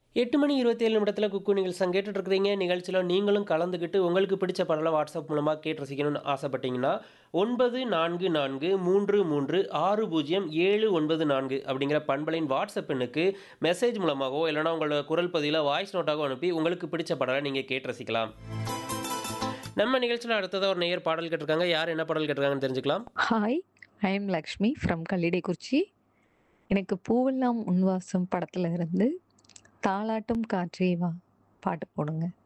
எட்டு மணி இருபத்தேழு நிமிடத்தில் குக்கு நிகழ்ச்சி கேட்டுட்டு இருக்கிறீங்க நிகழ்ச்சியில் நீங்களும் கலந்துக்கிட்டு உங்களுக்கு பிடிச்ச பாடலை வாட்ஸ்அப் மூலமாக கேட்டு ரசிக்கணும்னு ஆசைப்பட்டீங்கன்னா ஒன்பது நான்கு நான்கு மூன்று மூன்று ஆறு பூஜ்ஜியம் ஏழு ஒன்பது நான்கு அப்படிங்கிற பண்பலின் வாட்ஸ்அப் எண்ணுக்கு மெசேஜ் மூலமாகவோ இல்லைனா உங்களோட குரல் பதிவில் வாய்ஸ் நோட்டாகவோ அனுப்பி உங்களுக்கு பிடிச்ச பாடலை நீங்கள் கேட்டு ரசிக்கலாம் நம்ம நிகழ்ச்சியில் அடுத்ததாக ஒரு நேயர் பாடல் கேட்டிருக்காங்க யார் என்ன பாடல் கேட்டிருக்காங்கன்னு தெரிஞ்சுக்கலாம் hi I am Lakshmi from Kallidaikurichi எனக்கு பூவெல்லாம் உன்வாசம் படத்துல இருந்து தாலாட்டும் காற்றே வா பாட்டு போடுங்க